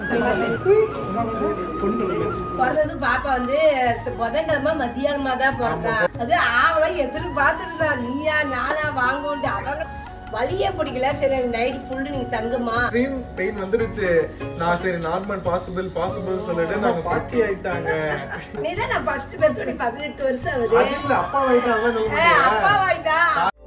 பிறந்தது பாப்பா வந்து ச- புதன்கிழமை மத்தியானமா தான் பிறந்தா அது ஆவலாம் எதிர்பார்த்துட்டு நீயா நானா வாங்குவோம் அவங்க வலியே பிடிக்கல சரி நைட் ஃபுல்லு நீங்க தங்குமா பெயின் பெயின் வந்துருச்சு நான் சரி நார்மல் பாசிபிள் பாசிபிள் சொல்லிட்டு நாங்க பட்டி ஆயிட்டாங்க நீதான் நான் ஃபர்ஸ்ட் பெற்று பதினெட்டு வருஷம் ஆகுது அது இல்ல அப்பா ஆயிட்டாங்க ஏ, அப்பா வாய்டா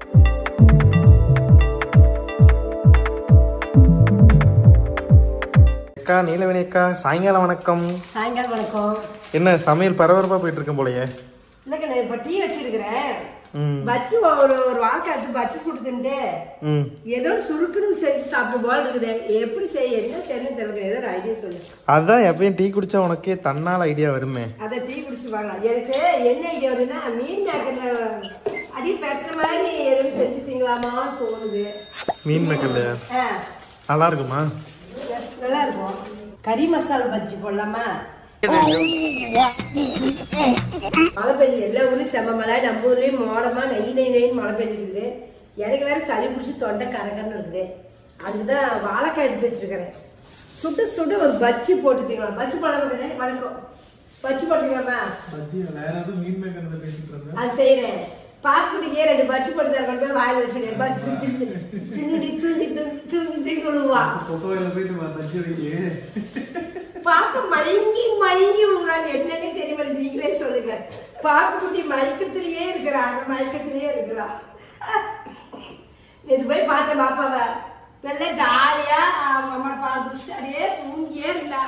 அக்கா நீலவேணி அக்கா சாயங்காலம் வணக்கம் சாயங்காலம் வணக்கம் என்ன சமையல் பரபரப்பா போயிட்டு இருக்கும் போலயே இல்லைங்க நான் இப்ப டீ வச்சிருக்கிறேன் ம் பச்சு ஒரு ஒரு வாழ்க்கை ஆச்சு பச்சு சுடுக்குன்ட்டு ம் ஏதோ சுருக்குன்னு செஞ்சு சாப்பிடும் போல இருக்குது எப்படி செய்ய என்ன செய்யணும் தெரியல ஏதோ ஒரு ஐடியா சொல்லு அதான் எப்பயும் டீ குடிச்சா உனக்கே தன்னால ஐடியா வருமே அதை டீ குடிச்சு வாங்கலாம் எனக்கு என்ன ஐடியா வருதுன்னா மீன் மேக்கர்ல அடி பெற்ற மாதிரி எதுவும் செஞ்சுட்டீங்களாமான்னு தோணுது மீன் மேக்கல் ஆ, நல்லா இருக்குமா நல்லா இருக்கும் கறி மசாலா பஜ்ஜி போடலாமா மழை பெய்யுது எல்லா ஊர்லயும் செம்ம மழை நம்ம ஊர்லயும் மோடமா நெய் நெய் நெய்ன்னு மழை பெய்யுது எனக்கு வேற சளி பிடிச்சி தொண்டை கரகன்னு இருக்குது அதுக்குதான் வாழைக்காய் எடுத்து வச்சிருக்கிறேன் சுட்டு சுட்டு ஒரு பஜ்ஜி போட்டுட்டீங்களா பஜ்ஜி போடாம வணக்கம் பஜ்ஜி போட்டுக்கலாமா அது செய்யறேன் பாக்குட்டிக்கே ரெண்டு பஜ்ஜி போட்டு தர கொண்டு போய் வாயில் வச்சுட்டேன் பஜ்ஜி தின்னு தின்னுடி தூங்கி தூங்கி தூங்கி தின்னுடுவா பாப்பா மயங்கி மயங்கி விழுறாங்க என்னன்னு தெரியல நீங்களே சொல்லுங்க பாப்புக்குட்டி மயக்கத்திலேயே இருக்கிறா அந்த மயக்கத்திலேயே இருக்கிறா இது போய் பார்த்தேன் பாப்பாவை நல்லா ஜாலியா அவங்க அம்மா பால் குடிச்சிட்டு அப்படியே தூங்கியே இருந்தா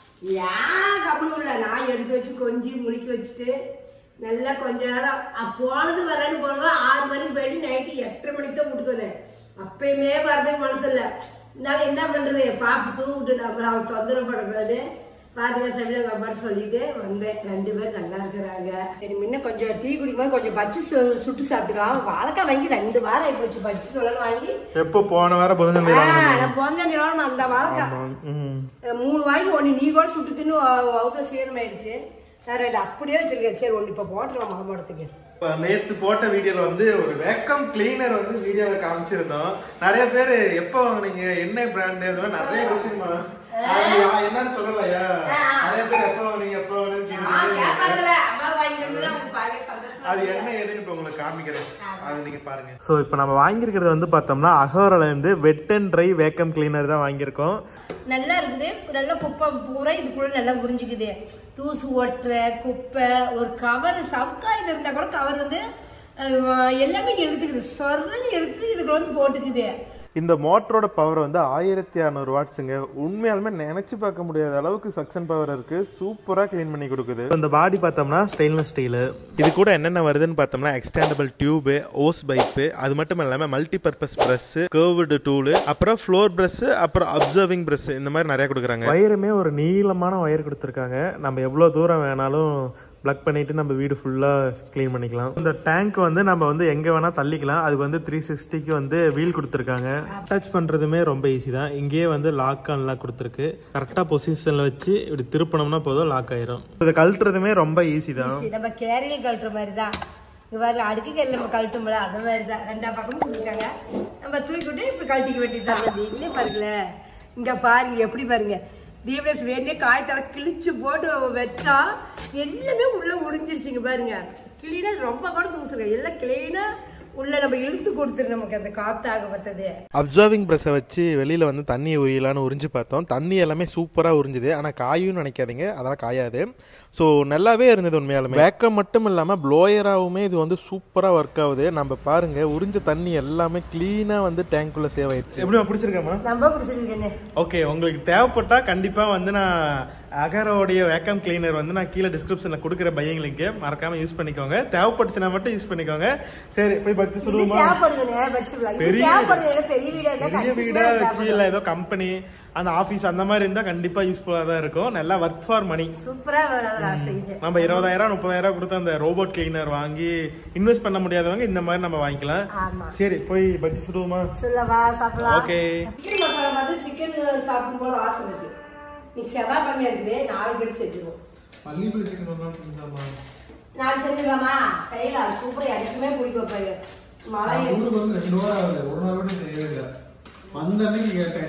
ஏன் கம்மனு இல்லை நான் எடுத்து வச்சு கொஞ்சி முழிக்க வச்சுட்டு நல்லா கொஞ்ச நேரம் அ- போனது வரேன்னு போனவா ஆறு மணிக்கு போயிட்டு நைட்டு எட்டரை மணிக்கு தான் வீட்டுக்கு வந்தேன் அப்பயுமே வரதுக்கு மனசு இல்லை இருந்தாலும் என்ன பண்றது பாப்பு தூங்கிட்டு அப்புறம் அவன் தொந்தரவு பண்ணக்கூடாது பாருங்க சமையல் எங்க அம்மாட்ட சொல்லிட்டு வந்தேன் ரெண்டு பேரும் நல்லா இருக்கிறாங்க சரி முன்ன கொஞ்சம் டீ குடிக்கும்போது கொஞ்சம் பச்சு சு- சுட்டு சாப்பிட்டுக்கலாம் வாழைக்காய் வாங்கி ரெண்டு வாரம் ஆகி போச்சு பச்சு சொல்லணும் வாங்கி எப்போ போன வாரம் புதஞ்சந்தை ஆ, நான் பொந்தஞ்சு நாள் அந்த வாழைக்காய் ம் மூணு வாங்கி ஒன்று நீ கூட சுட்டு தின்னு அவுத்த சீரமாயிருச்சு நான் ரெண்டு அப்படியே வச்சிருக்கேன் சரி ஒன்று இப்போ போட்டுருவோம் மாம்பழத்துக்கு நேத்து போட்ட வீடியோல வந்து ஒரு வேக்கம் கிளீனர் வந்து வீடியோல காமிச்சிருந்தோம் நிறைய பேர் எப்போ வாங்குனீங்க என்ன பிராண்ட் இது மாதிரி நிறைய கொஸ்டின் என்னன்னு சொல்லலையா நிறைய பேர் எப்போ வாங்குனீங்க எப்போ வாங்குனீங்கன்னு கேக்குறீங்க. அம்மா வாங்கி வந்து அவங்க பாருங்க சந்தோஷமா அது என்ன ஏதுன்னு இப்போ உங்களுக்கு காமிக்கிறேன் அது நீங்க பாருங்க ஸோ இப்போ நம்ம வாங்கியிருக்கிறது வந்து பார்த்தோம்னா அகோரால இருந்து wet and dry vacuum cleaner தான் வாங்கியிருக்கோம் நல்லா இருக்குது நல்ல குப்பை பூரா இதுக்குள்ள நல்லா உறிஞ்சிக்குது தூசு ஒட்டுற குப்பை ஒரு கவர் சவுக்காய் இருந்தா கூட கவர் வந்து அஹ், எல்லாமே எடுத்துக்குது சொர்றன்னு எடுத்து இதுக்குள்ள வந்து போட்டுக்குது இந்த மோட்டரோட பவர் வந்து ஆயிரத்தி அறநூறு வாட்ஸுங்க உண்மையாலுமே நினைச்சு பார்க்க முடியாத அளவுக்கு சக்ஷன் பவர் இருக்கு சூப்பரா க்ளீன் பண்ணி கொடுக்குது இந்த பாடி பார்த்தோம்னா ஸ்டெயின்லெஸ் ஸ்டீலு இது கூட என்னென்ன வருதுன்னு பார்த்தோம்னா எக்ஸ்டேண்டபிள் டியூபு ஓஸ் பைப்பு அது மட்டும் இல்லாமல் multi purpose brush curved tool அப்புறம் ஃப்ளோர் ப்ரஷ் அப்புறம் அப்சர்விங் ப்ரஷ் இந்த மாதிரி நிறைய கொடுக்குறாங்க வயருமே ஒரு நீளமான ஒயர் கொடுத்துருக்காங்க நம்ம எவ்வளோ தூரம் வேணாலும் ப்ளக் பண்ணிட்டு நம்ம வீடு ஃபுல்லாக க்ளீன் பண்ணிக்கலாம் இந்த டேங்க் வந்து நம்ம வந்து எங்கே வேணால் தள்ளிக்கலாம் அதுக்கு வந்து த்ரீ சிக்ஸ்டிக்கு வந்து வீல் கொடுத்துருக்காங்க அட்டாச் பண்ணுறதுமே ரொம்ப ஈஸி தான் இங்கேயே வந்து லாக் அன்லாக் கொடுத்துருக்கு கரெக்டாக பொசிஷனில் வச்சு இப்படி திருப்பினோம்னா போதும் லாக் ஆயிரும் இதை கழட்டுறதுமே ரொம்ப ஈஸி தான் சரி, நம்ம கேரியல் கழட்டுற மாதிரி தான் இங்க பாரு அடுக்கு கல்ல நம்ம கழட்டும்ல அது மாதிரி தான் ரெண்டா பக்கமும் கொடுத்துருக்காங்க நம்ம தூக்கிட்டு இப்படி கழட்டிக்க வேண்டியதுதான் அது இல்லையே பாருங்களேன் இங்க பாருங்க எப்படி பாருங்க தீபேஷ் வேணே காயத்தலை கிழிச்சு போட்டு வச்சா எல்லாமே உள்ள உறிஞ்சிருச்சுங்க பாருங்க கிளீனா ரொம்ப கூட தூசுங்க எல்லாம் கிளீனா உள்ள நம்ம இழுத்து கொடுத்துரு நமக்கு அந்த காத்தாகப்பட்டது அப்சர்விங் ப்ரெஷ்ஷை வச்சு வெளியில் வந்து தண்ணி உரியலான்னு உறிஞ்சு பார்த்தோம் தண்ணி எல்லாமே சூப்பராக உறிஞ்சுது ஆனால் காயும் நினைக்காதீங்க அதெல்லாம் காயாது ஸோ நல்லாவே இருந்தது உண்மையாலுமே வேக்கம் மட்டும் இல்லாமல் ப்ளோயராகவுமே இது வந்து சூப்பராக ஒர்க் ஆகுது நம்ம பாருங்க உறிஞ்ச தண்ணி எல்லாமே க்ளீனாக வந்து டேங்க்குள்ளே சேவ் ஆயிடுச்சு எப்படி பிடிச்சிருக்காமா ரொம்ப பிடிச்சிருக்குன்னு ஓகே உங்களுக்கு தேவைப்பட்டா கண்டிப்பாக வந்து நான் அகரோடைய வேக்கம் கிளீனர் வந்து நான் கீழே டிஸ்கிரிப்ஷனில் கொடுக்குற பையங் லிங்க்கு மறக்காமல் யூஸ் பண்ணிக்கோங்க தேவைப்பட்டுச்சுன்னா மட்டும் யூஸ் பண்ணிக்கோங்க சரி போய் பச்சு இது சொல்லுவோமா தேவைப்படுங்க வச்சுக்கலாம் இது பெரிய தேவைப்படுங்க பெரிய வீடா இருந்தா பெரிய வீடா வச்சு இல்லை ஏதோ கம்பெனி அந்த ஆஃபீஸ் அந்த மாதிரி இருந்தால் கண்டிப்பாக யூஸ்ஃபுல்லாக தான் இருக்கும் நல்லா ஒர்க் ஃபார் மணி சூப்பரா வரும் செய்யுது நம்ம இருபதாயிரம் முப்பதாயிரம் கொடுத்து அந்த ரோபோட் கிளீனர் வாங்கி இன்வெஸ்ட் பண்ண முடியாதவங்க இந்த மாதிரி நம்ம வாங்கிக்கலாம் ஆமா சரி போய் பஜ்ஜி சுடுவோமா சொல்லவா சாப்பிடலாம் ஓகே சிக்கன் மசாலா வந்து சிக்கன் சாப்பிடும் போல வாசம் வந்துச்சு நீ செவ்வாய் கிழமையா இருக்குது நாளைக்கு எடுத்து செஞ்சுருவோம் பள்ளிப்படி சிக்கன் ஒரு நாள் செஞ்சாமா நாளைக்கு செஞ்சிடலாமா செய்யலாம் சூப்பர் எனக்குமே பிடிக்கும் பாரு மழை நான் ஊருக்கு வந்து ரெண்டு வாரம் ஆகுது ஒரு நாள் கூட செய்யவே இல்லை வந்த அன்னைக்கு கேட்டேன்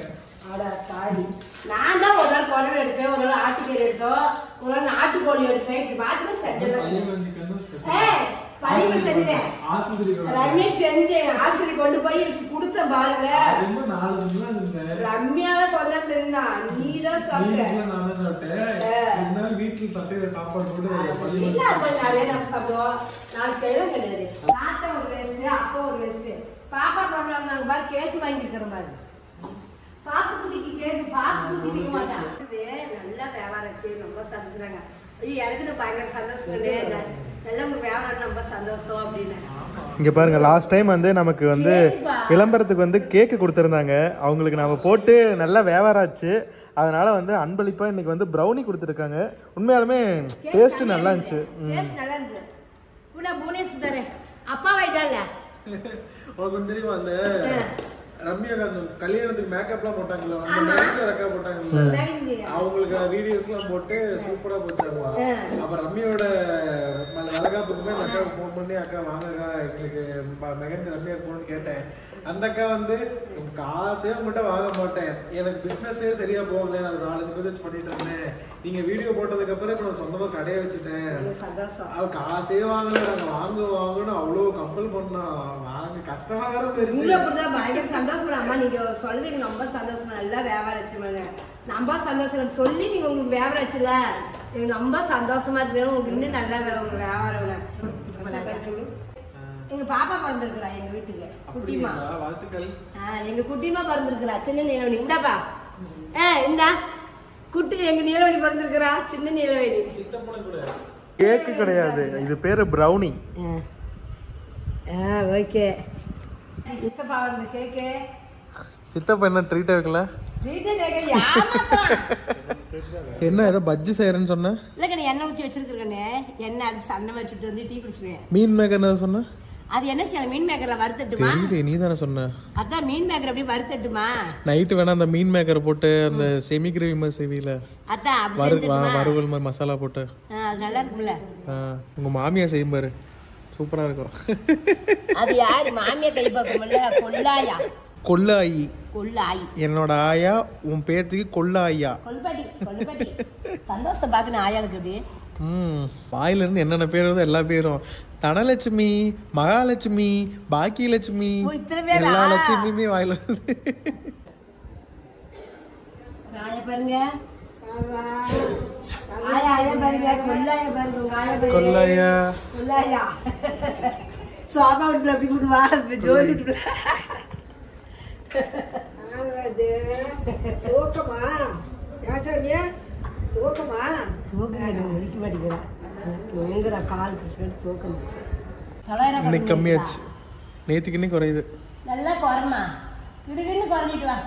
அட சாரி நான் தான் ஒரு நாள் குழம்பு எடுத்தேன் ஒரு நாள் ஆட்டுக்கீரை எடுத்தோம் ஒரு நாள் நாட்டுக்கோழி எடுத்தேன் இப்படி மாத்தி செஞ்சேன் ஏய், பள்ளிக்கு செஞ்சேன் ஆஸ்பத்திரிக்கு ரம்யா செஞ்சேன் ஆஸ்பத்திரி கொண்டு போய் கொடுத்த பாருங்க ரொம்ப நாலு மணி நேரம் இருந்தேன் ரம்யாவை கொண்டாந்து இருந்தா நீ தான் சாப்பிட்ட வீட்டுல நான் தான் சாப்பிட்டேன் இருந்தாலும் வீட்டுல தட்டையில சாப்பாடு போட்டு பள்ளி இல்ல கொஞ்சம் நிறைய நம்ம சாப்பிடுவோம் நான் செய்யலாம் கிடையாது தாத்தா ஒரு வேஸ்ட் அப்பா ஒரு வேஸ்ட் பாப்பா பண்ணலாம் நாங்க பாரு கேக்கு வாங்கி இருக்கிற மாதிரி பாப்பு குட்டிக்கு கேக்கு பாப்பு குட்டி திங்க மாட்டான் இது நல்லா வியாபாரம் செய்ய ரொம்ப சந்தோஷங்க ஐயோ எனக்கு நான் பயங்கர சந்தோஷம் நல்லா உங்க வியாபாரம் ரொம்ப சந்தோஷம் அப்படின்னு இங்க பாருங்க லாஸ்ட் டைம் வந்து நமக்கு வந்து கேக்குப்பா. விளம்பரத்துக்கு வந்து கேக்கு கொடுத்துருந்தாங்க அவங்களுக்கு நாம போட்டு நல்லா வியாபாரம் ஆச்சு அதனால வந்து அன்பளிப்பா இன்னைக்கு வந்து ப்ரௌனி கொடுத்துருக்காங்க உண்மையாலுமே டேஸ்ட் நல்லா இருந்துச்சு டேஸ்ட் நல்லா இருக்கு புனா புவனேஸ்வர் தானே அப்பா வாயிட்டால உனக்கு தெரியுமா அந்த ரம்யா அந்த கல்யாணத்துக்கு மேக்கப்லாம் போட்டாங்கல்ல அந்த ஆமா. மேக்கப் ரெக்கா போட்டாங்கல்ல அவங்களுக்கு வீடியோஸ் எல்லாம் போட்டு சூப்பரா போச்சாமா அப்ப ரம்யாவோட ம- வளகாப்புக்குமே அந்த அக்கா ஃபோன் பண்ணி அக்கா வாங்க அக்கா எங்களுக்கு ம- மெகந்தி ரம்யா போகணும்னு கேட்டேன் அந்த அக்கா வந்து காசே உங்ககிட்ட வாங்க மாட்டேன் எனக்கு பிசினஸே சரியா போகல நான் ஒரு நாலஞ்சு பேர் பண்ணிட்டு இருந்தேன் நீங்க வீடியோ போட்டதுக்கு அப்புறம் இப்ப நான் சொந்தமா கடையை வச்சுட்டேன் சந்தோஷம் அவ காசே வாங்கல நாங்க வாங்க வாங்கன்னு அவ்வளவு கம்பல் பண்ணா வாங்க கஷ்டமா வேற போயிருச்சு உங்களுக்கு அப்படிதான் பயங்கர சந்தோஷம் அம்மா நீங்க சொல்றது எனக்கு ரொம்ப சந்தோஷம் நல்லா வியாபாரம் வச்சுருவாங்க ரொம்ப சந்தோஷம் சொல்லி நீங்க உங்களுக்கு வியாபாரம் வச்சுல எனக்கு ரொம்ப சந்தோஷமா இருக்கு உங்களுக்கு இன்னும் நல்லா வே- உங்களுக்கு வியாபாரம் வேணும். எங்க பாப்பா பிறந்திருக்கிறா எங்க வீட்டுக்கு குட்டிமா அப்படியா? வாழ்த்துக்கள் ஆ, எங்க குட்டிமா பிறந்திருக்கிறா சின்ன நீலவணி இந்தாப்பா ஏ இந்தா குட்டி எங்க நீலவணி பிறந்திருக்கிறா சின்ன நீலவணி சித்தப்பனை கூட கேக்கு கிடையாது இது பேரு ப்ரௌனி ஆ ஓகே சித்தப்பா வந்து கேக்கு சித்தப்பா என்ன ட்ரீட் இருக்குல்ல வீட்டை கேட்க ஏமாத்துறான் என்ன ஏதோ பஜ்ஜி செய்யறேன்னு சொன்ன இல்லைங்க நீ எண்ணெய் ஊற்றி வச்சிருக்கிறேனே எண்ணெய் அடிச்சு அண்ணன் வச்சுட்டு வந்து டீ குடிச்சுவேன் மீன் மேக்கர் என்ன சொன்ன அது என்ன செய்யலாம் மீன் மேக்கர்ல வறுத்தட்டுமா தெரியல நீ தானே சொன்ன அதான் மீன் மேக்கர் அப்படியே வறுத்தட்டுமா நைட்டு வேணா அந்த மீன் மேக்கர் போட்டு அந்த செமி கிரேவி மாதிரி செய்வீல அதான் அப்படி வறு வா- செஞ்சுட்டுமா வறுவல் மாதிரி மசாலா போட்டு ஆ, அது நல்லா இருக்கும்ல ஆ, உங்க மாமியா செய்யும் பாரு சூப்பரா இருக்கும் அது யாரு மாமியா கை பார்க்கும்ல கொல்லாயா கொல்லாயி கொல்லாய் என்னோட ஆயா உன் பேத்துக்கு கொல்லாயா கொல்பாட்டி கொல்பாட்டி சந்தோஷம் பார்க்கணும் ஆயாளுக்கு அப்படி ம் வாயில இருந்து என்னென்ன பேர் வருதோ எல்லா பேரும் தனலட்சுமி மகாலட்சுமி பாக்கியலட்சுமி ஓ, இத்தனை பேரா? எல்லா லட்சுமியுமே வாயில வருது ஆயா பாருங்க ஆயா ஆயா பாருங்க கொல்லாயா பாருங்க உங்க ஆயா பாருங்க கொல்லாயா கொல்லாயா சோபா விட்டு அப்படி விடுவா ஜோதி விட்டு அது தூக்கமா ஏன் சொன்னியா தூக்கமா முடிக்க மாட்டேங்கிறா தூங்குறா கால் பிடிச்சிட்டு தூக்கம் தொள்ளாயிரம் இன்னைக்கு கம்மியாச்சு நேத்துக்கு இன்னைக்கு குறையுது நல்லா குறமா கிடுகின்னு குறைஞ்சிட்டு வா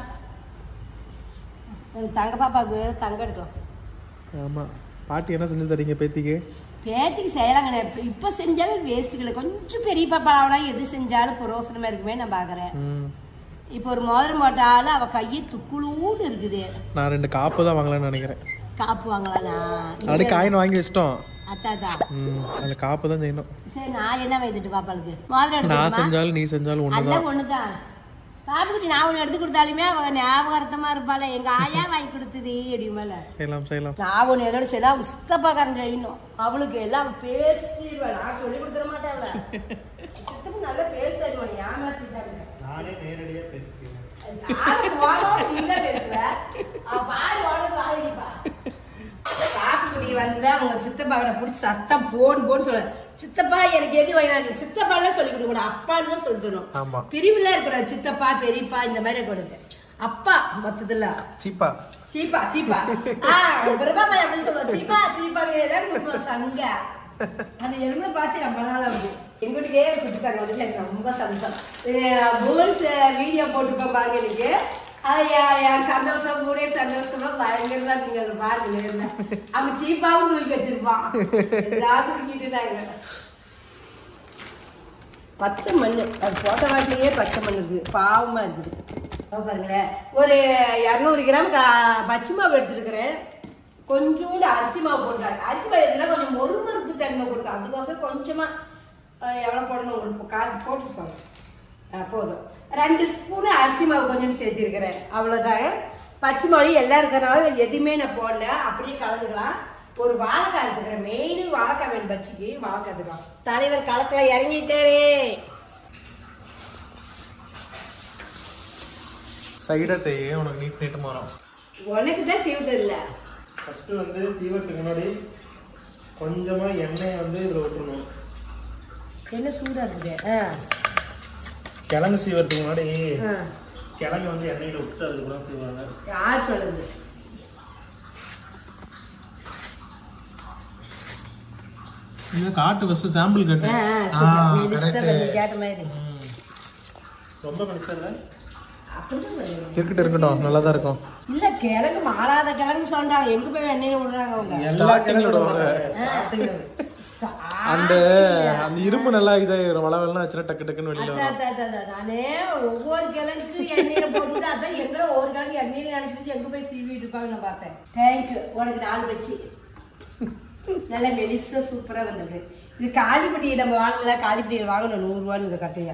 எங்க தங்க பாப்பாவுக்கு தங்க எடுக்கலாம் ஆமா பாட்டி என்ன செஞ்சு தரீங்க பேத்திக்கு பேத்திக்கு செய்யலாங்கண்ணே இப்போ இப்போ செஞ்சாலும் வேஸ்ட்டுகளை கொஞ்சம் பெரிய பாப்பாவோட எது செஞ்சாலும் புரோசனமா இருக்குமே நான் பார்க்குறேன் ம். இப்போ ஒரு மோதிரம் போட்டாலும் அவ கையை துக்குளூடு இருக்குது நான் ரெண்டு காப்பு தான் வாங்கலாம்னு நினைக்கிறேன் காப்பு வாங்கலாம்னா அப்படியே காயின் வாங்கி வச்சிட்டோம் அத்தாத்தா ம் அதில் காப்பு தான் செய்யணும் சரி நான் என்ன வைத்துட்டு பாப்பாளுக்கு மோதிரம் நான் எடுக்கணுமா செஞ்சாலும் நீ செஞ்சாலும் ஒன்று எல்லாம் ஒண்ணுதான் பாப்புக்குட்டி நான் ஒண்ணு எடுத்து கொடுத்தாலுமே அவ ஞாபகார்த்தமா இருப்பாள எங்க ஆயா வாங்கி கொடுத்தது அப்படியுமேல செய்யலாம் செய்யலாம் நான் ஒண்ணு எதோட சரி அவ சித்தப்பாக்காரன் செய்யணும் அவளுக்கு எல்லாம் பேசிடுவா நான் சொல்லி கொடுத்துட மாட்டேன் அவள சித்தப்பு நல்லா பேசுவா நீ ஏமாத்திட்டாங்க நானே நேரடியாக பேசிக்கிறேன் நானும் போனோம், நீதான் பேசுவ. அவ பாரு ஓடுறது வாங்கிப்பா. காப்பிக்குடி வந்தா உங்க சித்தப்பாவோட புடிச்சு சத்தம் போடு போடு சொல்ல சித்தப்பா எனக்கு எது வாங்கினாரு சித்தப்பா எல்லாம் சொல்லி கொடுக்க கூடாது அப்பான்னு தான் சொல்லி தரணும் ஆமா பிரிவுல இருக்கிற சித்தப்பா பெரியப்பா இந்த மாதிரி கொடுங்க அப்பா மொத்தத்துல சீப்பா சீப்பா சீப்பா ஆ பிரபாபாய் அப்படின்னு சொல்லுவோம் சீப்பா சீப்பான்னு தான் கூப்பிடுவோம் சங்க அந்த எலும்பு பார்த்து ரொம்ப நாள் ஆகுது எங்களுக்கே கொடுத்துருக்காங்க வந்து எனக்கு ரொம்ப சந்தோஷம் புவன்ஸ் வீடியோ போட்டுருப்போம் பாருங்க எனக்கு அது என் என் சந்தோஷம் கூட சந்தோஷமா பயங்கரமா நீங்க அதை பாருங்க நேர்ல. அவன் சீப்பாவும் தூக்கி வச்சிருப்பான் எல்லாரும் தூக்கிட்டுட்டாங்க பச்சை மண் அது போட்ட வாட்டிலேயே பச்சை மண் இருக்குது பாவமா இருக்குது இதோ பாருங்களேன் ஒரு இரநூறு கிராம் கா- பச்சை மாவு எடுத்துருக்கிறேன் கொஞ்சோண்டு அரிசி மாவு போட்டாங்க அரிசி மாவு எதுனா கொஞ்சம் மொறுமொறுப்பு தன்மை கொடுக்கும் அதுக்கோசரம் கொஞ்சமா அஹ், எவ்வளவு போடணும் உங்களுக்கு கால் போட்டு சொல்லுங்க போதும் ரெண்டு ஸ்பூன் அரிசி மாவு கொஞ்சம் சேர்த்திருக்கிறேன் அவ்வளவுதான் பச்சை மிளகி எல்லாம் இருக்கிறனால எதுவுமே நான் போடல அப்படியே கலந்துக்கலாம் ஒரு வாழைக்காய் இருக்கிற மெயின் வாழைக்காய் வேணும் பச்சிக்கு வாழைக்காய் எடுத்துக்கலாம் தலைவர் களத்துல இறங்கிட்டாரு சைடாக தேயே உனக்கு நீட் நீட்டமாக வரும் உனக்கு தான் செய்வது இல்லை ஃபஸ்ட்டு வந்து தீவத்துக்கு முன்னாடி கொஞ்சமாக எண்ணெயை வந்து இதில் விட்டுருணும் என்ன சூடா இருக்குது ஆ கிழங்கு சீவறதுக்கு முன்னாடி ஆ. கிழங்கு வந்து எண்ணெயில் விட்டு அதுக்கு செய்வாங்க யார் சொல்லுது இது காட்டு ஃபஸ்ட்டு சாம்பிள் கட்டு ஆ, ஆ, ஆ, சூப்பர். நீ correct. disturb பண்ணி கேட்ட மாதிரி ம். ரொம்ப கணிசம் இல்லை அப்படிதான் வருது. இருக்கட்டும் இருக்கட்டும் நல்லா தான் இருக்கும் இல்ல கிழங்கு மாறாத கிழங்கு சொன்னாங்க எங்க போய் எண்ணெயில விடுறாங்க அவங்க எல்லா கிழங்கு விடுவாங்க அந்த அந்த இரும்பு நல்லா இதாயிரும் வள வெள்ளம் ஆச்சுன்னா டக்கு டக்குன்னு வெளியில அதான், அதான், அதான், அதான். நானே ஒவ்வொரு கிழங்கு எண்ணெயில போட்டுட்டு அதான் எங்களை ஒவ்வொரு கிழங்கு எண்ணெயில நினைச்சிட்டு எங்க போய் சீவிட்டு இருப்பாங்க நான் பார்த்தேன் தேங்க்யூ உனக்கு நாலு வச்சு நல்லா மெலிசா சூப்பரா வந்தது இது காலிப்பட்டி நம்ம வாங்கல காலிப்பட்டியில் வாங்கணும் நூறு ரூபான்னு இந்த கட்டையை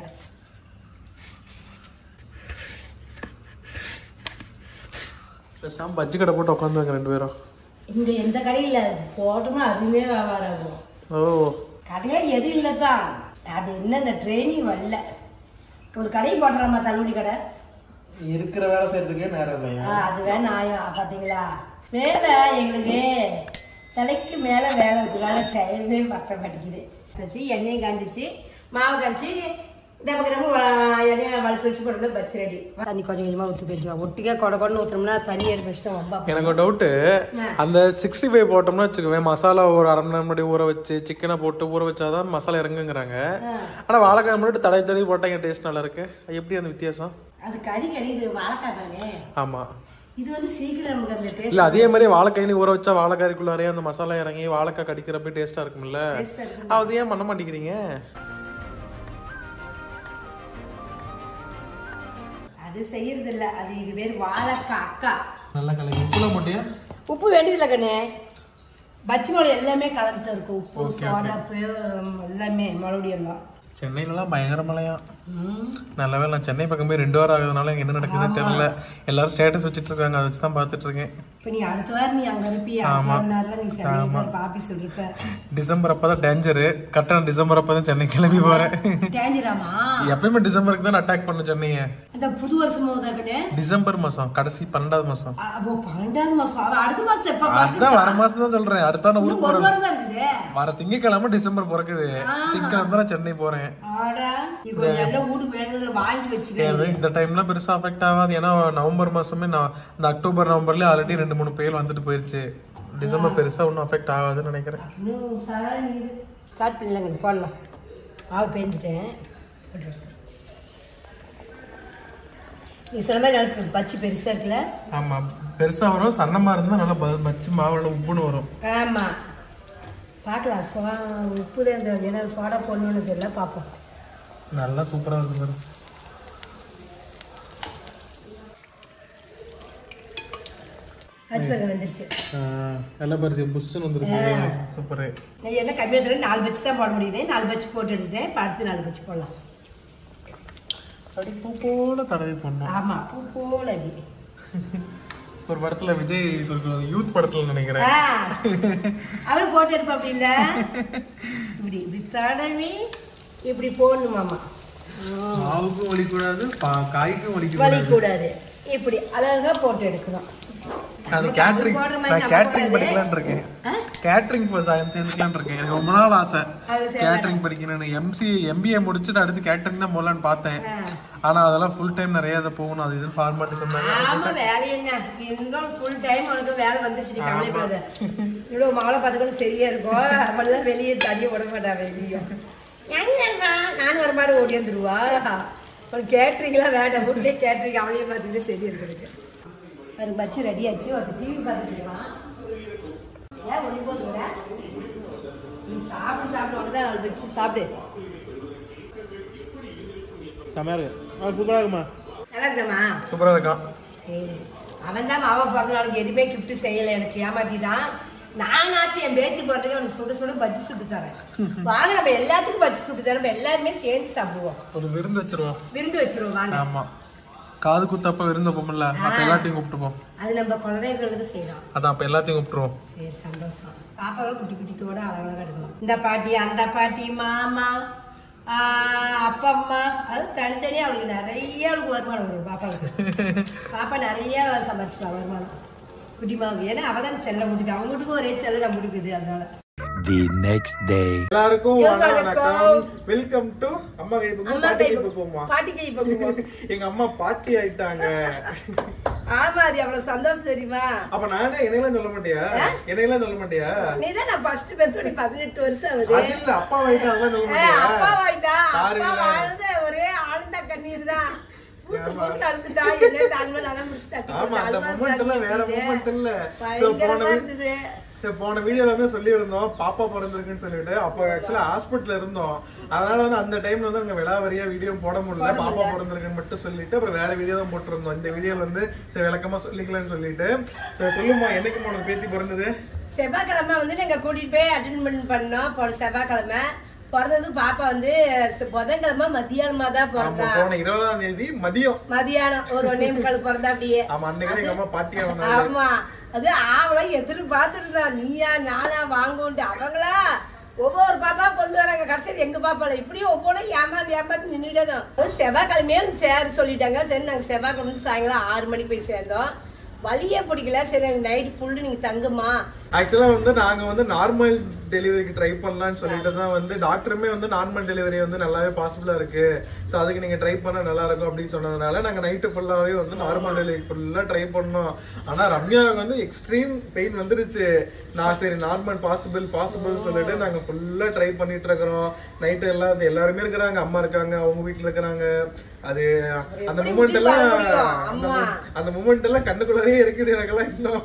பேசாம பஜ்ஜி கடை போட்டு உட்காந்துங்க ரெண்டு பேரும் இங்க எந்த கடையில் போட்டோம்னா அதுவுமே வியாபாரம் ஆகும் ஓ கடையில எது இல்லதான் அது என்ன இந்த ட்ரைனிங் வரல ஒரு கடை போடுறாமா தள்ளுபடி கடை இருக்கிற வேலை செய்யறதுக்கே நேரம் இல்லையா ஆ, அதுவே நியாயம் பாத்தீங்களா வேலை எங்களுக்கு தலைக்கு மேல வேலை இருக்கிறதால டைமே பத்த மாட்டேங்குது வச்சு எண்ணெயும் காஞ்சிச்சு மாவு காய்ச்சி டப்பு டப்பு எண்ணெயை வலிச்சு வச்சு போட்டு பச்சு ரெடி தண்ணி கொஞ்சம் கொஞ்சமா ஊற்றி போயிடுவோம் ஒட்டிக்கா கொட கொடன்னு ஊற்றோம்னா தண்ணி எடுத்து வச்சுட்டோம் ரொம்ப எனக்கு ஒரு டவுட்டு அந்த சிக்ஸ்டி ஃபைவ் போட்டோம்னா வச்சுக்குவேன் மசாலா ஒரு அரை மணி நேரம் முன்னாடி ஊற வச்சு சிக்கனை போட்டு ஊற வச்சாதான் மசாலா இறங்குங்கிறாங்க ஆனா வாழைக்காய் முன்னாடி தடவி தடவி போட்டாங்க டேஸ்ட் நல்லா இருக்கு எப்படி அந்த வித்தியாசம் அது கறி கறி இது வாழைக்காய் தானே ஆமா இது வந்து சீக்கிரம் நமக்கு அந்த டேஸ்ட் இல்ல அதே மாதிரி வாழைக்காய் ஊற வச்சா வாழைக்காய்க்குள்ளாரே அந்த மசாலா இறங்கி வாழைக்காய் கடிக்கிறப்ப டேஸ்டா இருக்கும்ல டேஸ்ட் இருக்கு அது ஏன் பண்ண மாட்டேங்கிறீங்க அது செய்யறது இல்ல அது இது பேர் வாழைக்காய் அக்கா நல்லா கலக்கி உப்புல மாட்டியா உப்பு வேண்டியதில்ல கண்ணே பச்சை மிளகு எல்லாமே கலந்து இருக்கும் உப்பு சோடாப்பு எல்லாமே மறுபடியும் எல்லாம் சென்னையிலலாம் பயங்கர மழையா நல்ல வேளை நான் சென்னை பக்கம் போய் ரெண்டு வாரம் ஆகுதுனால இங்க என்ன நடக்குதுன்னு தெரியல எல்லாரும் ஸ்டேட்டஸ் வச்சுட்டு இருக்காங்க அதை வச்சு தான் பார்த்துட்டு இருக்கேன் இப்ப நீ அடுத்த வாரம் நீ அங்க இருப்பியா அடுத்த நேரம் நீ சென்னையில ஆபீஸ் இருப்ப டிசம்பர் அப்பதான் டேஞ்சரு கரெக்டா நான் டிசம்பர் அப்பதான் சென்னை கிளம்பி போறேன் டேஞ்சராமா எப்பயுமே டிசம்பருக்கு தான் அட்டாக் பண்ண சென்னையை அந்த புது வருஷம் போதா கண்ணே டிசம்பர் மாசம் கடைசி பன்னெண்டாவது மாசம் அப்போ பன்னெண்டாவது மாசம் அவ அடுத்த மாசம் எப்ப அதுதான் வர மாசம் தான் சொல்றேன் அடுத்த நான் ஊருக்கு ஒரு போறேன் வாரம் தான் இருக்குது வர திங்கக்கிழமை டிசம்பர் பிறக்குது திங்கக்கிழமை தான் சென்னை போறேன் ஆடா நீ கொஞ்சம் நல்ல வீடு மேடல வாங்கி வச்சுக்க ஏன்னா இந்த டைம்ல பெருசா அஃபெக்ட் ஆகாது ஏன்னா நவம்பர் மாசமே நான் இந்த அக்டோபர் நவம்பர்லயே ஆல்ரெடி ரெண்டு மூணு புயல் வந்துட்டு போயிருச்சு டிசம்பர் பெருசா ஒன்றும் அஃபெக்ட் ஆகாதுன்னு நினைக்கிறேன் இன்னும் சாரா நீ ஸ்டார்ட் பண்ணலங்க போடலாம் மாவு பெஞ்சிட்டேன் போட்டு எடுத்துரு. நீ சொன்ன மாதிரி நல்லா பச்சை பெருசா இருக்குல்ல ஆமா பெருசா வரும் சன்னமா இருந்தா நல்லா ப- பச்சு மாவுல உப்புன்னு வரும் ஆமா பார்க்கலாம் சோ உப்பு தான் இந்த ஏன்னா சோடா போடணும்னு தெரியல பார்ப்போம் நல்லா சூப்பரா இருக்கு பாரு பச்சை மிளகாய் வந்துருச்சு நல்லா பறிச்சு புஷ்ஷுன்னு வந்துருக்கு சூப்பரு நான் என்ன கம்மியாக தர நாலு பச்சு தான் போட முடியுது நாலு பச்சு போட்டு எடுத்துட்டேன் இப்போ அடுத்து நாலு பச்சு போடலாம் அப்படி பூ போல தடவி பண்ணோம் ஆமா பூ போல அப்படி ஒரு படத்துல விஜய் சொல்லுவாங்க யூத் படத்துல நினைக்கிறேன் ஆ, அவர் போட்டு எடுப்பா அப்படி இல்ல இப்படி இப்படி தடவி இப்படி போடணுமாமா மாவுக்கும் வலிக்கூடாது பா- காய்க்கும் வலிக்கூடாது வலிக்கூடாது இப்படி அழகா போட்டு எடுக்கணும் அது நமக்கு கேட்டரிங் அது போடுற மாதிரி நான் நம்ம கேட்டரிங் கூடாது. படிக்கலாம்னு இருக்கேன் ஆ? கேட்டரிங் சேர்ந்துக்கலாம்னு இருக்கேன் எனக்கு ரொம்ப நாள் ஆசை அது சரி. கேட்டரிங் படிக்கணும்னு எம்சி எம்பிஏ முடிச்சுட்டு அடுத்து கேட்டரிங் தான் போகலான்னு பார்த்தேன் ஆ. ஆனா அதெல்லாம் ஃபுல் டைம் நிறைய அதை போகணும் அது இதுன்னு ஃபார்மாலிட்டி சொன்னாங்க ஆமா வேலை என்ன இன்னும் ஃபுல் டைம் உனக்கு வேலை வந்துச்சு நீ கவலைப்படாத இவ்வளவு மகளை பார்த்துக்கணும் சரியா இருக்கும் அப்பெல்லாம் வெளியே தண்ணி விட மாட்டா வெளியும் என்னம்மா நான் ஒரு மாடு ஓடி வந்துருவா உனக்கு கேட்ரிங்லாம் வேண்டாம் வீட்லயே கேட்ரிங் அவளையே பார்த்துக்கிட்டு சரியா இருக்கு அது பச்சு ரெடி ஆச்சு ஒரு டிவி பார்த்துக்கலாம் ஏன் ஒளி போதுங்க நீ சாப்பிட்டு சாப்பிட்டு உனக்கு தான் நாலு வச்சு சாப்பிடு செமையா இருக்கு ஆ சூப்பரா இருக்குமா நல்லா இருக்கமா சூப்பரா இருக்கான் சரி அவன் தான் மாவா பிறந்த நாளுக்கு எதுவுமே கிஃப்ட் செய்யலை எனக்கு ஏமாத்திட்டான் நானாச்சும் என் பேத்தி பிறந்ததுக்கு அவனுக்கு சுட சுட பஜ்ஜி சுட்டு தரேன் வாங்க நம்ம எல்லாத்துக்கும் பஜ்ஜி சுட்டு தரேன் நம்ம எல்லாருமே சேர்ந்து சாப்பிடுவோம் ஒரு விருந்து வச்சிருவோம் விருந்து வச்சிருவோம் வாங்க ஆமா காது குத்தப்ப விருந்தப்போம்ல அப்ப எல்லாத்தையும் கூப்பிட்டுப்போம் அது நம்ம குழந்தைகளுக்கு செய்யறோம் அதான் அப்ப எல்லாத்தையும் கூப்பிட்டுருவோம் சரி சந்தோஷம் பாப்பாவை குட்டி குட்டிக்கோட அழகழகா எடுக்கணும் இந்த பாட்டி அந்த பாட்டி மாமா ஆஹ் அப்பா அம்மா அது தனித்தனியா அவளுக்கு நிறைய அவளுக்கு வருமானம் வரும் பாப்பாவுக்கு பாப்பா நிறைய சம்பாதிச்சுக்கா வருமானம் குட்டிமாவுக்கு ஏன்னா அவ தான் செல்ல முடியுது அவங்க வீட்டுக்கும் ஒரே செல்ல நம்ம முடிக்குது அதனால The next day. எல்லாருக்கும் வணக்கம் வணக்கம். வணக்கம் வெல்கம் டு அம்மா கை பக்கம் அம்மா பாட்டி கை கை பக்கமா பாட்டி கை பக்குவோம் எங்க அம்மா பாட்டி ஆயிட்டாங்க ஆமா அது அவ்வளவு சந்தோஷம் தெரியுமா அப்ப நானே என்னையெல்லாம் சொல்ல மாட்டியா என்னையெல்லாம் சொல்ல மாட்டியா நீதான் நான் ஃபர்ஸ்ட் பெத்தோடி பதினெட்டு வருஷம் ஆகுது அது இல்ல அப்பா ஆயிட்டா அதெல்லாம் சொல்ல ஏய், மாட்டியா அப்பா வாய்டா அப்பா பாருங்களேன். வாழ்ந்த ஒரே ஆழ்ந்த கண்ணீர் தான் பூத்து பூத்து அழுதுட்டா என்ன தாங்க நான் முடிச்சு தட்டி ஆமா அந்த கொடுத்து மூமெண்ட் எல்லாம் வேற அல்வா மூமெண்ட் இல்ல So, பயங்கரமா போன வீ- இருந்தது சரி போன வீடியோல வந்து சொல்லியிருந்தோம் பாப்பா பிறந்திருக்குன்னு சொல்லிட்டு அப்போ ஆக்சுவலா ஹாஸ்பிட்டல் இருந்தோம் அதனால வந்து அந்த டைம்ல வந்து நாங்க விலாவரியா வீடியோ போட முடியல பாப்பா பிறந்திருக்குன்னு மட்டும் சொல்லிட்டு அப்புறம் வேற வீடியோ தான் போட்டிருந்தோம் இந்த வீடியோல வந்து சரி விளக்கமா சொல்லிக்கலாம்னு சொல்லிட்டு சரி சொல்லுமா என்னைக்கு உனக்கு பேத்தி பிறந்தது செவ்வாய்க்கிழமை வந்து நாங்க கூட்டிட்டு போய் அட்டென்மெண்ட் பண்ணோம் போன செவ்வாய்க்கிழமை பிறந்தது பாப்பா வந்து செ- புதன்கிழமை மத்தியானமா தான் ஆமா பிறந்தா போன இருபதாம் தேதி மதியம் மதியானம் ஒரு ஒன்னே முக்கால் பிறந்தா அப்படியே ஆமா அன்னைக்கு தான் எங்க அம்மா பாட்டியா வந்தாங்க ஆமா அது ஆவலாம் எதிர்பார்த்துட்டு நீயா நானா வாங்குன்ட்டு அவங்களா ஒவ்வொரு பாப்பா கொண்டு வராங்க கடைசியில் எங்க பாப்பால இப்படியும் ஒவ்வொன்றும் ஏமாந்து ஏமாந்து நின்றுட்டதும் செவ்வாய்க்கிழமையும் சேர சொல்லிட்டாங்க சரி நாங்க செவ்வாய்க்கிழமை சாயங்காலம் ஆறு மணிக்கு போய் சேர்ந்தோம் வழியே பிடிக்கல சரி நைட் ஃபுல்லு நீங்க தங்குமா ஆக்சுவலா வந்து நாங்க வந்து நார்மல் டெலிவரிக்கு ட்ரை பண்ணலாம்னு சொல்லிட்டு தான் வந்து டாக்டருமே வந்து நார்மல் டெலிவரி வந்து நல்லாவே பாசிபிளா இருக்கு சோ அதுக்கு நீங்க ட்ரை பண்ணா நல்லா இருக்கும் அப்படின்னு சொன்னதுனால நாங்க நைட்டு ஃபுல்லாவே வந்து நார்மல் டெலிவரி ஃபுல்லா ட்ரை பண்ணோம் ஆனா ரம்யாவுக்கு வந்து எக்ஸ்ட்ரீம் பெயின் வந்துருச்சு நான் சரி நார்மல் பாசிபிள் பாசிபிள் சொல்லிட்டு நாங்க ஃபுல்லா ட்ரை பண்ணிட்டு இருக்கிறோம் நைட்டு எல்லாம் எல்லாருமே இருக்கிறாங்க அம்மா இருக்காங்க அவங்க வீட்டுல இருக்கிறாங்க அது அந்த எப்படி மூமெண்ட் எல்லாம் விட்டுட்டு வர முடியும்? அந்த அம்மா. mo- அந்த மூமெண்ட் எல்லாம் கண்ணுக்குள்ளே இருக்குது எனக்கெல்லாம் இன்னும்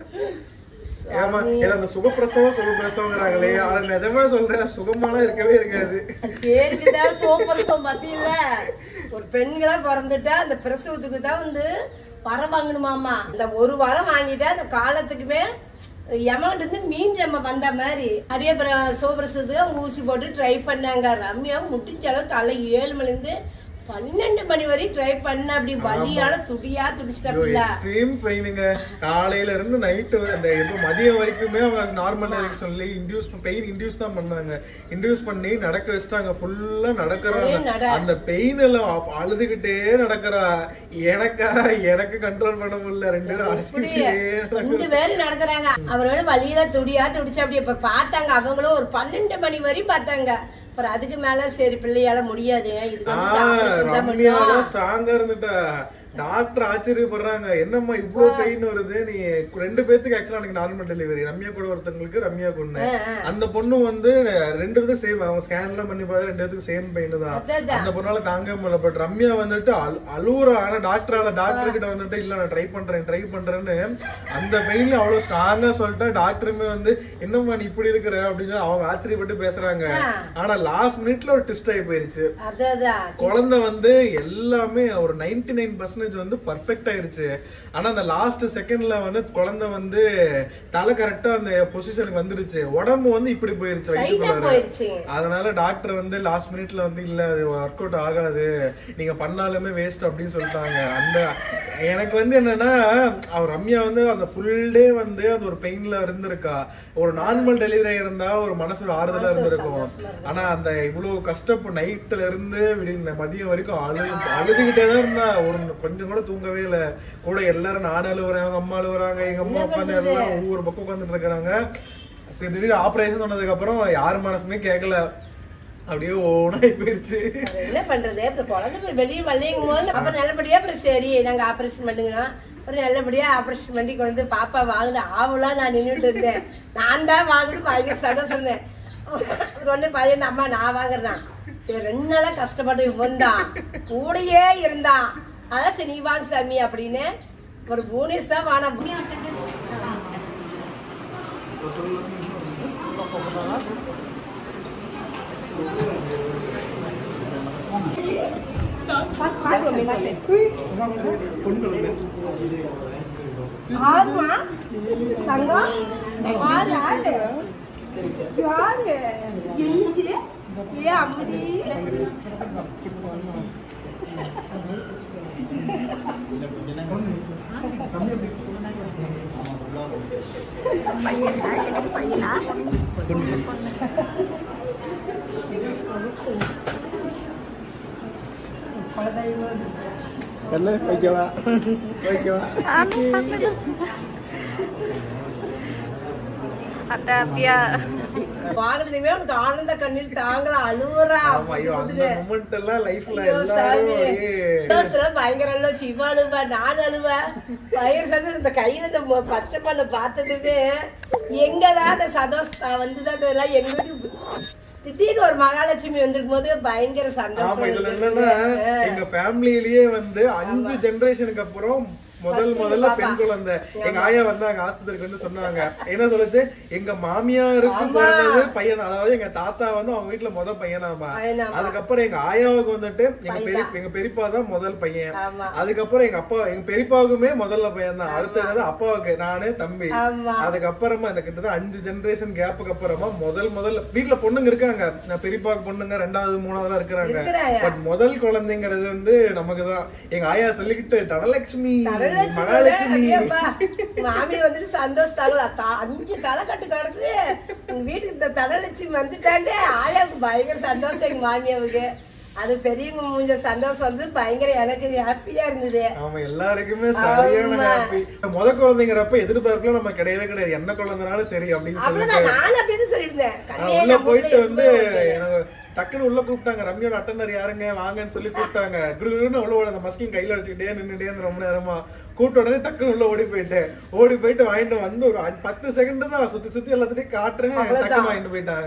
ஏமா இல்ல அந்த சுகப்பிரசவம் சுகப்பிரசவங்கிறாங்களே அது நிஜமா சொல்றேன் சுகமான இருக்கவே இருக்காது பேருக்கு தான் சோப்பிரசவம் பார்த்தீங்கள ஒரு பெண்களா பிறந்துட்டா அந்த பிரசவத்துக்கு தான் வந்து வரம் வாங்கணுமாமா அந்த ஒரு வரம் வாங்கிட்டா அந்த காலத்துக்குமே எமௌண்ட் இருந்து மீன் நம்ம வந்த மாதிரி நிறைய சோபிரசத்துக்கு அவங்க ஊசி போட்டு ட்ரை பண்ணாங்க ரம்யா முடிஞ்ச அளவு காலை ஏழு மணில இருந்து பன்னெண்டு மணி வரையும் ட்ரை பண்ண அப்படி வலியால துடியா துடிச்சிட்டாப்ல எக்ஸ்ட்ரீம் பெயினுங்க காலையில இருந்து நைட்டு அந்த எப்போ மதியம் வரைக்குமே அவங்க நார்மல் டெலிவரி சொல்லி இன்டியூஸ் பெயின் இன்டியூஸ் தான் பண்ணாங்க இன்டியூஸ் பண்ணி நடக்க வச்சுட்டாங்க ஃபுல்லா ஒரே நடக்கிறாங்க நட. அந்த பெயின் எல்லாம் அப்- அழுதுகிட்டே நடக்கிறா எனக்கா எனக்கு கண்ட்ரோல் பண்ண முடியல ரெண்டு பேரும் அப்படியே அழுதுகிட்டே ரெண்டு பேரும் நடக்கிறாங்க அவரோட வழியில துடியா துடிச்சு அப்படி இப்ப பார்த்தாங்க அவங்களும் ஒரு பன்னெண்டு மணி வரையும் பார்த்தாங்க அப்புறம் அதுக்கு மேல சரி பிள்ளையால முடியாது இதுக்கு வந்து operation தான் ரம்யாலாம் பண்ணணும். ஸ்ட்ராங்கா இருந்துட்டா டாக்டர் ஆச்சரியப்படுறாங்க என்னம்மா இவ்ளோ பெயின் வருது நீ ரெண்டு பேத்துக்கு ஆக்சுவலா எனக்கு நார்மல் டெலிவரி ரம்யா கூட ஒருத்தவங்களுக்கு ரம்யா கொண்டு அந்த பொண்ணு வந்து ரெண்டு பேத்துக்கும் சேம் அவங்க ஸ்கேன் எல்லாம் பண்ணி பார்த்தா ரெண்டு பேத்துக்கும் சேம் பெயின் தான் அதான். அந்த பொண்ணால தாங்க முடியல பட் ரம்யா வந்துட்டு அழு- அழுவுறா ஆனா டாக்டரால டாக்டர் கிட்ட வந்துட்டு இல்ல நான் ட்ரை பண்றேன் ட்ரை பண்றேன்னு அந்த பெயின்ல அவ்வளவு ஸ்ட்ராங்கா சொல்லிட்டா டாக்டருமே வந்து என்னம்மா நீ இப்படி இருக்கிற அப்படின்னு சொல்லி அவங்க ஆச்சரியப்பட்டு பேசுறாங்க ஆனா லாஸ்ட் மினிட்ல ஒரு ட்விஸ்ட் ஆகி போயிருச்சு அதான் குழந்தை வந்து எல்லாமே ஒரு 99% நைன் பர்சன்டேஜ் வந்து பர்ஃபெக்ட் ஆயிருச்சு ஆனா அந்த லாஸ்ட் செகண்ட்ல வந்து குழந்தை வந்து தலை கரெக்டா அந்த பொசிஷனுக்கு வந்துருச்சு உடம்பு வந்து இப்படி போயிருச்சு சைடா வயிற்றுக்குள்ளார. போயிருச்சு அதனால டாக்டர் வந்து லாஸ்ட் மினிட்ல வந்து இல்ல அது ஒர்க் அவுட் ஆகாது நீங்க பண்ணாலுமே வேஸ்ட் அப்படின்னு சொல்லிட்டாங்க அந்த எனக்கு வந்து என்னன்னா அவர் ரம்யா வந்து அந்த ஃபுல் டே வந்து அந்த ஒரு பெயின்ல இருந்திருக்கா ஒரு நார்மல் டெலிவரி இருந்தா ஒரு மனசு ஒரு ஆறுதலா இருந்திருக்கும் ஆனா அந்த இவ்வளவு கஷ்டப்ப நைட்ல இருந்து விடிய மதியம் வரைக்கும் அழு அழுதுகிட்டே தான் இருந்தா ஒரு கொஞ்சம் கூட தூங்கவே இல்ல கூட எல்லாரும் நாடு அழுவுறாங்க அவங்க அம்மா அழுவுறாங்க எங்க அம்மா உட்காந்து எல்லாம் ஒவ்வொரு பக்கம் உட்காந்துட்டு இருக்கிறாங்க சரி திடீர்னு ஆபரேஷன் சொன்னதுக்கு அப்புறம் யார் மனசுமே கேட்கல அப்படியே ஓனாய் போயிருச்சு அது என்ன பண்றது அப்புறம் குழந்தை போய் வெளியே வரலைங்கும் போது அப்புறம் நல்லபடியா அப்புறம் சரி நாங்க ஆபரேஷன் பண்ணுங்கண்ணா அப்புறம் நல்லபடியா ஆபரேஷன் பண்ணி கொண்டு வந்து பாப்பா வாங்கின ஆவலாம் நான் நின்றுட்டு இருந்தேன் நான் தான் வாங்கணும் பயங்கர சந்தோஷம் இருந்தேன் ஒண்ணு பையன் அம்மா நான் வாங்குறேன் சரி ரெண்டு நாளா கஷ்டப்பட்டு இவன் தான் கூடயே இருந்தான் அதான் சரி நீ வாங்க சாமி அப்படின்னு ஒரு பூனேஸ் தான் வானம் ஆறுமா தங்கம் ஆறு ஆறு யாரு எஞ்சிரு ஏ அம்மடி பையனா எனக்கு பையனா கண்ணு வைக்கவா வைக்கவா வாங்கினதுமே உனக்கு ஆனந்த கண்ணீர் தாங்கல அழுவுறா ஆமா ஐயோ அந்த மொமெண்ட் எல்லாம் லைஃப்ல ஐயோ, எல்லாரும் சாமி. அப்படியே சந்தோஷத்துல பயங்கர அழுவ சிவா அழுவா நான் அழுவேன் பயங்கர சந்தோஷம் இந்த கையில இந்த மொ- பச்சை பண்ண பார்த்ததுமே எங்கதான் அந்த சந்தோஷம் வந்துதான் இதெல்லாம் எங்க வீட்டுக்கு திடீர்னு ஒரு மகாலட்சுமி வந்திருக்கும் போது பயங்கர ஆமா சந்தோஷம் இதுல இருந்தது. என்னன்னா எங்க ஃபேமிலியிலேயே வந்து அஞ்சு ஜெனரேஷனுக்கு அப்புறம் முதல் First முதல்ல பாப்பா. பெண் குழந்தை எங்க ஆயா வந்தாங்க ஆஸ்பத்திரிக்கு வந்து சொன்னாங்க என்ன சொல்லுச்சு எங்க மாமியாருக்கு பிறந்தது பையன் தான். அதாவது எங்க தாத்தா வந்து அவங்க வீட்டுல முதல் பையனாமா பையனாமா. அதுக்கப்புறம் எங்க ஆயாவுக்கு வந்துட்டு எங்க பெரிய எங்க பெரியப்பா தான் முதல் பையன் ஆமா. அதுக்கப்புறம் எங்க அப்பா எங்க பெரியப்பாவுக்குமே முதல்ல பையன் தான் அடுத்தது அப்பாவுக்கு நானு தம்பி ஆமா. அதுக்கப்புறமா இந்த கிட்டத்தட்ட அஞ்சு ஜெனரேஷன் கேப்புக்கு அப்புறமா முதல் முதல் வீட்டுல பொண்ணுங்க இருக்காங்க நான் பெரியப்பாவுக்கு பொண்ணுங்க ரெண்டாவது மூணாவதா இருக்கிறாங்க இருக்கிறாங்க. பட் முதல் குழந்தைங்கிறது வந்து நமக்கு தான் எங்க ஆயா சொல்லிக்கிட்டு தனலட்சுமி தனலட்சுமி மகாலட்சுமி அப்படியேப்பா. மாமி வந்துட்டு சந்தோஷத்தாங்களா அஞ்சு தலைக்கட்டு கிடக்குது உங்க வீட்டுக்கு இந்த தனலட்சுமி வந்துட்டாண்டே ஆயாவுக்கு பயங்கர சந்தோஷம் எங்க மாமியாவுக்கு அது பெரியவங்க மூஞ்ச சந்தோஷம் வந்து பயங்கர எனக்கு ஹாப்பியா இருந்தது ஆமா எல்லாருக்குமே சரியான ஆமா. ஹாப்பி முத குழந்தைங்கிறப்ப எதிர்பார்ப்புல நம்ம கிடையவே கிடையாது என்ன குழந்தைனாலும் சரி அப்படின்னு சொல்லிட்டு அவ்வளவுதான் நானும் அப்படியே சொல்லியிருந்தேன் நான் கண்ணே, உள்ள நம்ம போயிட்டு வீட்டுல வந்து எவ்வளவு ஒரு- எனக்கு டக்குன்னு உள்ள கூப்பிட்டாங்க ரம்யோட அட்டனர் யாருங்க வாங்கன்னு சொல்லி கூப்பிட்டாங்க குடுகுடுன்னு உள்ள ஓட அந்த மஸ்கிங் கையில வச்சுக்கிட்டே நின்னுட்டே இருந்த ரொம்ப நேரமா கூப்பிட்ட உடனே டக்குன்னு உள்ள ஓடி போயிட்டேன் ஓடி போயிட்டு வாங்கிட்டு வந்து ஒரு அஞ்சு- பத்து செகண்ட் தான் சுத்தி சுத்தி எல்லாத்தையும் காட்டுறேன் டக்குன்னு வாங்கிட்டு போயிட்டாங்க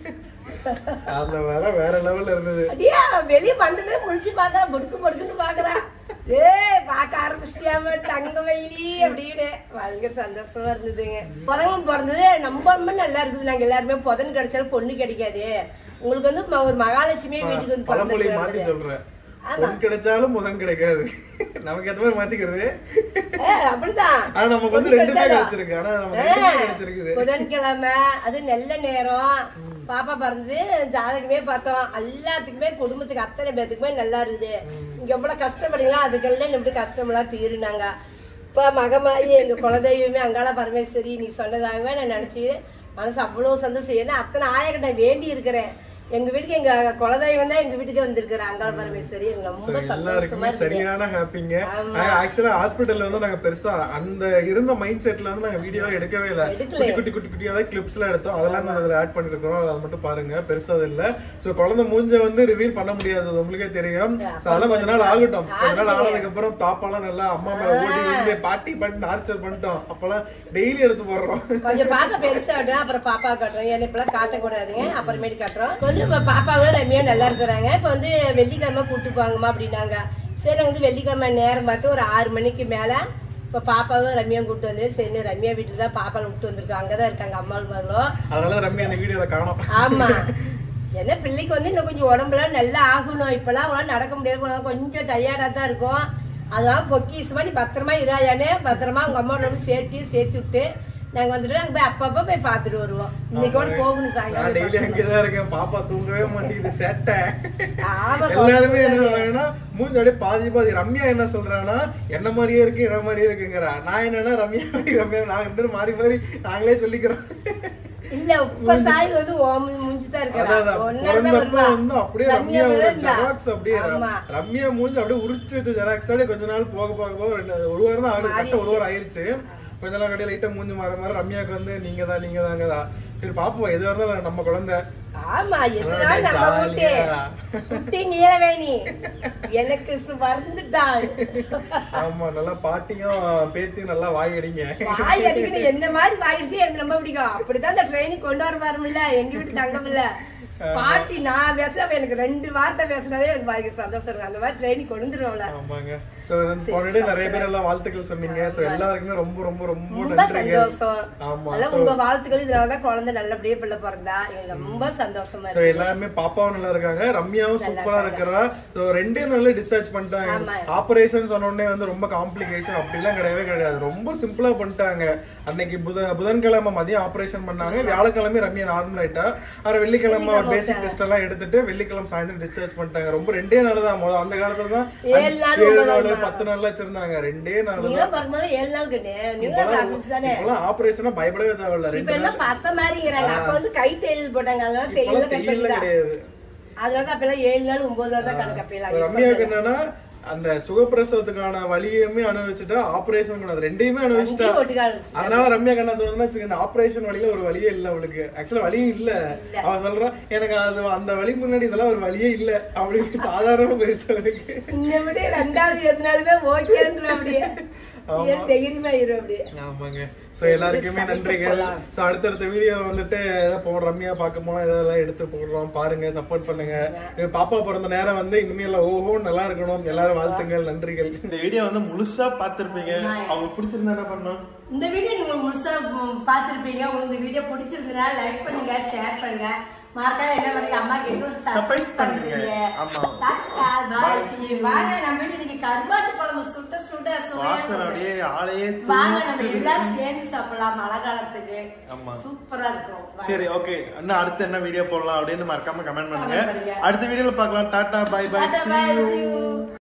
அந்த வேற வேற லெவல்ல இருந்தது அடியா வெளிய வந்துட்டு முழிச்சு பாக்குறா முடுக்கு முடுக்குன்னு பாக்குறா ஏய் பாக்க ஆரம்பிச்சிட்டியாம தங்க வயலி அப்படின்னு பயங்கர சந்தோஷமா இருந்ததுங்க புதங்க பிறந்தது நம்ம ரொம்ப நல்லா இருக்குது நாங்க எல்லாருமே புதன் கிடைச்சாலும் பொண்ணு கிடைக்காது உங்களுக்கு வந்து ம- ஒரு மகாலட்சுமியே வீட்டுக்கு வந்து பழமொழி மாத்தி பிறந்திருக்காங்க. சொல்றேன் பொன் கிடைச்சாலும் முதன் கிடைக்காது நமக்கு ஏத்த மாதிரி மாத்திக்கிறது ஏய், அப்படிதான் ஆனா நமக்கு வந்து பொண்ணு ரெண்டுமே கிடைச்சாலும். கிடைச்சிருக்கு ஆனா நமக்கு ரெண்டுமே கிடைச்சிருக்குது புதன்கிழமை அது நல்ல நேரம் பாப்பா பிறந்து ஜாதகமே பார்த்தோம் எல்லாத்துக்குமே குடும்பத்துக்கு அத்தனை பேத்துக்குமே நல்லா இருக்குது இங்க எவ்வளவு கஷ்டப்படுறீங்களோ அதுக்கெல்லாம் இப்படி கஷ்டமெல்லாம் தீருனாங்க இப்ப மகமாயி எங்க குலதெய்வமே அங்காள பரமேஸ்வரி நீ சொன்னதாகவே நான் நினைச்சு மனசு அவ்வளவு சந்தோஷம் ஏன்னா அத்தனை ஆயக்கிட்ட வேண்டி இருக்கிறேன் எங்க வீட்டுக்கு எங்க குலதெய்வம் தான் எங்க வீட்டுக்கு வந்திருக்கிற அங்காள பரமேஸ்வரி எனக்கு ரொம்ப சந்தோஷமா எல்லாருக்குமே இருக்குது சரியான ஹாப்பிங்க ஆமா. ஆக்சுவலா ஹாஸ்பிட்டல்ல வந்து நாங்க பெருசா அந்த இருந்த மைண்ட் செட்ல வந்து நாங்க வீடியோ எடுக்கவே இல்ல எடுக்கல. குட்டி குட்டி குட்டி குட்டியா தான் கிளிப்ஸ் எல்லாம் எடுத்தோம் அதெல்லாம் நாங்க அதுல ஆட் பண்ணிருக்கோம் அதை மட்டும் பாருங்க பெருசா அது இல்ல சோ குழந்தை மூஞ்ச வந்து ரிவீல் பண்ண முடியாது அது உங்களுக்கே தெரியும் So அதெல்லாம் கொஞ்ச நாள் ஆகட்டும் கொஞ்ச நாள் ஆனதுக்கு அப்புறம் பாப்பாலாம் நல்லா அம்மா மேல ஓடி வந்து பாட்டி பாட்டி டார்ச்சர் பண்ணிட்டோம் அப்பெல்லாம் டெய்லி எடுத்து போடுறோம் கொஞ்சம் பாப்பா பெருசாகட்டும் அப்புறம் பாப்பா காட்டுறோம் ஏன்னா இப்பெல்லாம் காட்டக்கூடாதுங்க அப்புறமேட்டு காட்டுறோம் கொஞ்சம் இப்ப பாப்பாவும் ரம்யாவும் நல்லா இருக்கிறாங்க இப்ப வந்து வெள்ளிக்கிழமை கூட்டு போவாங்கம்மா அப்படின்னாங்க சரி நாங்க வந்து வெள்ளிக்கிழமை நேரம் பார்த்து ஒரு ஆறு மணிக்கு மேல இப்ப பாப்பாவும் ரம்யாவும் கூட்டு வந்து சரி ரம்யா வீட்டுல தான் பாப்பாவை விட்டு வந்திருக்காங்க அங்கதான் இருக்காங்க அம்மாள் மகளும் அதனால ரம்யா அந்த வீடியோல காணோம் ஆமா ஏன்னா பிள்ளைக்கு வந்து இன்னும் கொஞ்சம் உடம்புலாம் நல்லா ஆகணும் இப்பெல்லாம் அவளால நடக்க முடியாது போனா கொஞ்சம் டயர்டா தான் இருக்கும் அதனால பொக்கிஷமா நீ பத்திரமா இராயானே பத்திரமா உங்க அம்மாவோட வந்து சேர்த்து சேர்த்து விட்டு நாங்க வந்துட்டு அங்க போய் அப்பப்ப போய் பார்த்துட்டு வருவோம் இன்னைக்கோட போகணும் நான் சாயங்காலம் டெய்லி அங்கேதான் இருக்கேன் பாப்பா தூங்கவே மாட்டேங்குது சேட்டை ஆமா, எல்லாருமே என்ன சொல்றாங்கன்னா மூஞ்சி அப்படியே பாதி பாதி ரம்யா என்ன சொல்றான்னா என்ன மாதிரியே இருக்கு என்ன மாதிரியே இருக்குங்கிறா நான் என்னன்னா ரம்யா மாதிரி ரம்யா நாங்க ரெண்டு பேரும் மாறி மாறி நாங்களே சொல்லிக்கிறோம் இல்ல இப்ப சாய் வந்து ஓம் மூஞ்சி தான் இருக்கிறா அதான் ஒன்னரை தான் பிறந்தப்ப வருவா வந்து அப்படியே ரம்யா ரம்யாவோட விழுந்தா. ஜெராக்ஸ் அப்படியே ஆமா. ரம்யா மூஞ்சி அப்படியே உரிச்சு வச்ச ஜெராக்ஸ் அப்படியே கொஞ்ச நாள் போக போக போக ரெண்டு ஒரு வாரம் தான் ஆகுது கரெக்டா ஒரு வாரம் ஆயிருச்சு கொஞ்ச நாள் அப்படியே லைட்டா மூஞ்சி மாற மாற ரம்யாக்கு வந்து நீங்க தான் நீங்க தாங்கதா சரி பாப்போம் எது இருந்தாலும் நம்ம குழந்தை ஆமா எதுனாலும் நம்ம வீட்டு ஜாலியா. குட்டி நீலவேணி எனக்கு சு- வந்துட்டாள் ஆமா நல்லா பாட்டியும் பேத்தியும் நல்லா வாய் அடிங்க வாய் அடிக்கணும் என்ன மாதிரி வாயிடுச்சு எனக்கு ரொம்ப பிடிக்கும் அப்படிதான் இந்த ட்ரைனிங் கொண்டு வர பாருமில்ல எங்க வீட்டு தங்கம் இல்ல பாட்டி நான் பேசுறப்ப எனக்கு ரெண்டு வார்த்தை பேசுனதே எனக்கு பயங்கர சந்தோஷம் இருக்கு அந்த மாதிரி ட்ரைனிங் கொண்டு வந்துருவோம்ல ஆமாங்க சோ போனடே நிறைய பேர் எல்லாம் வாழ்த்துக்கள் சொன்னீங்க சோ எல்லாருக்குமே ரொம்ப ரொம்ப ரொம்ப ரொம்ப நன்றிங்க சந்தோஷம் ஆமா அதெல்லாம் உங்க வாழ்த்துக்கள் இதனாலதான் குழந்தை நல்லபடியா பிள்ளை பிறந்தா எனக்கு ரொம்ப சந்தோஷமா சோ இருக்கு எல்லாருமே பாப்பாவும் நல்லா இருக்காங்க ரம்யாவும் சூப்பரா இருக்கிறா சோ ரெண்டே நாள்ல டிஸ்சார்ஜ் பண்ணிட்டாங்க ஆமா. ஆபரேஷன் சொன்ன உடனே வந்து ரொம்ப காம்ப்ளிகேஷன் அப்படிலாம் கிடையவே கிடையாது ரொம்ப சிம்பிளா பண்ணிட்டாங்க அன்னைக்கு புத புதன்கிழமை மதியம் ஆபரேஷன் பண்ணாங்க வியாழக்கிழமை ரம்யா நார்மல் ஆயிட்டா அப்புறம் வெள்ளிக்கிழமை பேசிக் டெஸ்ட் எல்லாம் எடுத்துட்டு வெள்ளிக்கிழமை சாயந்தரம் டிஸ்சார்ஜ் பண்ணிட்டாங்க ரொம்ப ரெண்டே நாள் தான் முதல்ல அந்த காலத்துல தான் ஏழு நாள், ஏழு ஒன்பது நாள் நாள். பத்து நாள்ல வச்சிருந்தாங்க ரெண்டே நாள் நீங்க தான் பார்க்கும்போது ஏழு நாள் கண்ணு நீங்க ஆபீஸ் தானே இப்பெல்லாம் ஆபரேஷனா பயப்படவே தேவையில்ல இப்ப ரெண்டு எல்லாம் பச மாதிரிங்கிறாங்க அப்ப வந்து கை தையல் போட்டாங்க அதனால தையல் இப்பெல்லாம் கட் தையல்ல பண்ணிதான் கிடையாது அதனால தான் அப்பெல்லாம் ஏழு நாள் ஒன்பது நாள் தான் கணக்கு அப்பெல்லாம் ரம்யாவுக்கு என்னன்னா அந்த சுகப்பிரசவத்துக்கான வலியுமே அனுபவிச்சுட்டா ஆபரேஷன் பண்ணது ரெண்டையுமே அனுபவிச்சுட்டா ரெண்டையும் ஒட்டுக்கா அனுபவிச்சுட்டா. அதனால ரம்யா கண்ணா தோணுதுன்னா வச்சுக்க இந்த ஆபரேஷன் வழியில ஒரு வழியே இல்ல அவளுக்கு ஆக்சுவலா வழியும் இல்ல அவ சொல்றா எனக்கு அது அந்த வழி முன்னாடி இதெல்லாம் ஒரு வழியே இல்ல அப்படின்னு சாதாரணமா போயிருச்சு அவளுக்கு இந்த விட ரெண்டாவது எதுனாலுமே ஓகேன்ற அப்படியே ஏன் தைரியமா இரு அப்படியே ஆமாங்க சோ எல்லாருக்குமே நன்றிகள் சோ அடுத்தடுத்த வீடியோ வந்துட்டு ஏதாவது போடுற ரம்யா பார்க்க போனா இதெல்லாம் எடுத்து போடுறோம் பாருங்க சப்போர்ட் பண்ணுங்க எங்க பாப்பா பிறந்த நேரம் வந்து இனிமேல் ஓஹோ நல்லா இருக்கணும் எல்லாரும் வாழ்த்துங்கள் நன்றிகள் இந்த வீடியோ வந்து முழுசா பார்த்திருப்பீங்க அவங்களுக்கு பிடிச்சிருந்தா என்ன பண்ணணும் இந்த வீடியோ நீங்க முழுசா ம், பார்த்திருப்பீங்க உங்களுக்கு இந்த வீடியோ பிடிச்சிருந்தா லைக் பண்ணுங்க ஷேர் பண்ணுங்க மறக்காம என்ன பண்ணுங்க அம்மா கேட்டு ஒரு Surprise சர்ப்ரைஸ் பண்ணுங்க. பண்ணுங்க ஆமா. Tata bye see you. வாங்க நம்ம வீட்டு இன்னைக்கு கருவாட்டு குழம்பு சுட்ட சுட சுட வாசனை அப்படியே ஆளையே வாங்க நம்ம எல்லாரும் சேர்ந்து சாப்பிடலாம் மழை காலத்துக்கு ஆமா. சூப்பரா இருக்கும் வாங்க. சரி ஓகே இன்னும் அடுத்து என்ன வீடியோ போடலாம் அப்படின்னு மறக்காம கமெண்ட் பண்ணுங்க Comment பண்ணுங்க. அடுத்த வீடியோல பார்க்கலாம் tata bye bye tata bye see you.